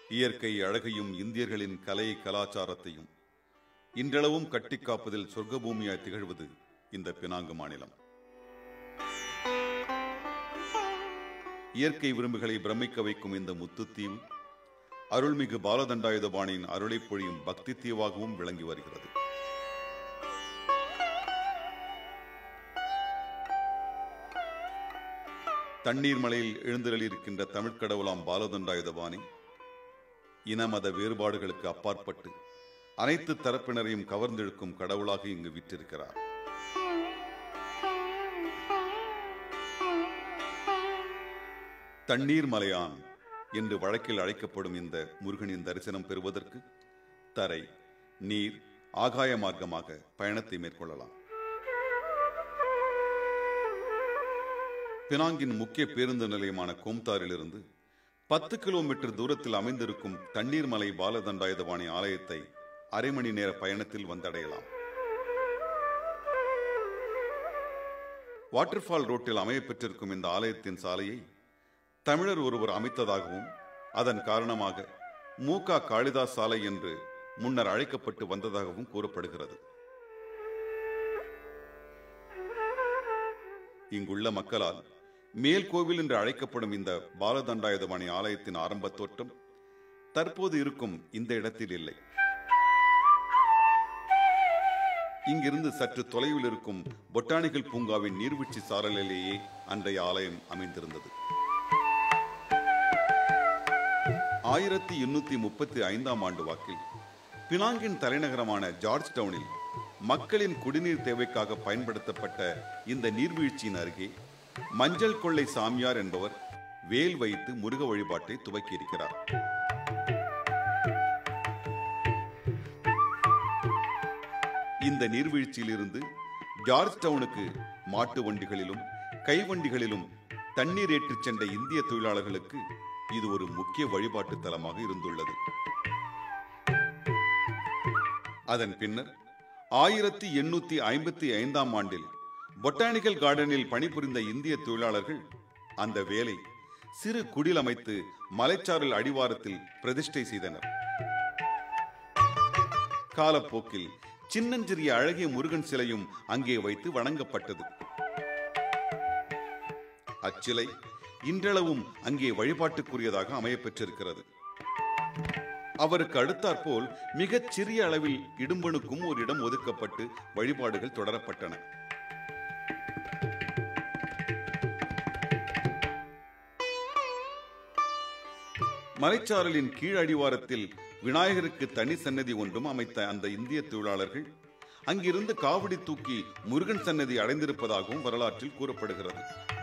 இயற்கை அழகையும் இந்தியர்களின் கலை கலாச்சாரத்தையும் இன்றளவும் கட்டிக் காப்பதில் சொர்க்கபூமியாய் திகழ்வது இந்த பினாங்கு மாநிலம் இயற்கை விரும்புகளை பிரமிக்க வைக்கும் இந்த முத்துத்தீவு அருள்மிகு பாலதண்டாயுதபாணியின் அருளை பொழியும் பக்தி தீவாகவும் விளங்கி வருகிறது தண்ணீர் மலையில் எழுந்தருளியிருக்கின்ற தமிழ்க் கடவுளாம் பாலதண்டாயுதபாணி இன மத வேறுபாடுகளுக்கு அப்பாற்பட்டு அனைத்து தரப்பினரையும் கவர்ந்தெழுக்கும் கடவுளாக இங்கு விற்றிருக்கிறார் தண்ணீர் மலையான் என்று வழக்கில் அழைக்கப்படும் இந்த முருகனின் தரிசனம் பெறுவதற்கு தரை நீர் ஆகாய மார்க்கமாக பயணத்தை மேற்கொள்ளலாம் பினாங்கின் முக்கிய பேருந்து நிலையமான கோம்தாரிலிருந்து பத்து கிலோமீட்டர் தூரத்தில் அமைந்திருக்கும் தண்ணீர் மலை பாலதண்டாயுதபாணி ஆலயத்தை அரை மணி நேர பயணத்தில் வந்தடையலாம் வாட்டர்ஃபால் ரோட்டில் அமையப்பெற்றிருக்கும் இந்த ஆலயத்தின் சாலையை தமிழர் ஒருவர் அமைத்ததாகவும் அதன் காரணமாக மூகா காளிதாஸ் சாலை என்று முன்னர் அழைக்கப்பட்டு வந்ததாகவும் கூறப்படுகிறது இங்குள்ள மக்களால் மேல் கோவில் என்று அழைக்கப்படும் இந்த பாலதண்டாயுதபாணி ஆலயத்தின் ஆரம்ப தோற்றம் தற்போது இருக்கும் இந்த இடத்தில் இல்லை இங்கிருந்து சற்று தொலைவில் இருக்கும் பொட்டானிக்கல் பூங்காவின் நீர்வீழ்ச்சி சாரலிலேயே அன்றைய ஆலயம் அமைந்திருந்தது ஆயிரத்தி எண்ணூத்தி முப்பத்தி ஐந்தாம் ஆண்டு வாக்கில் பினாங்கின் தலைநகரமான ஜார்ஜ் டவுனில் மக்களின் குடிநீர் தேவைக்காக பயன்படுத்தப்பட்ட இந்த நீர்வீழ்ச்சியின் அருகே மஞ்சள் கொள்ளை சாமியார் என்பவர் வேல் வைத்து முருக வழிபாட்டை துவக்கியிருக்கிறார் இந்த நீர்வீழ்ச்சியிலிருந்து ஜார்ஜ் டவுனுக்கு மாட்டு வண்டிகளிலும் கைவண்டிகளிலும் தண்ணீர் ஏற்றிச் சென்ற இந்திய தொழிலாளர்களுக்கு இது ஒரு முக்கிய வழிபாட்டு தலமாக இருந்துள்ளது அதன் பின்னர் ஆயிரத்தி எண்ணூத்தி ஐம்பத்தி ஐந்தாம் ஆண்டில் பொட்டானிக்கல் கார்டனில் பணிபுரிந்த இந்திய தொழிலாளர்கள் அந்த வேலை சிறு குடில் அமைத்து மலைச்சாரல் அடிவாரத்தில் பிரதிஷ்டை செய்தனர் காலப்போக்கில் சின்னஞ்சிறிய அழகிய முருகன் சிலையும் அங்கே வைத்து வணங்கப்பட்டது அச்சிலை இன்றளவும் அங்கே வழிபாட்டுக்குரியதாக அமையப்பெற்றிருக்கிறது அவருக்கு அடுத்தாற்போல் மிகச் சிறிய அளவில் இடும்பனுக்கும் ஒரு இடம் ஒதுக்கப்பட்டு வழிபாடுகள் தொடரப்பட்டன மலைச்சாரலின் கீழ் அடிவாரத்தில் விநாயகருக்கு தனி சன்னதி ஒன்றும் அமைத்த அந்த இந்திய தொழிலாளர்கள் அங்கிருந்து காவடி தூக்கி முருகன் சன்னதி அடைந்திருப்பதாகவும் வரலாற்றில் கூறப்படுகிறது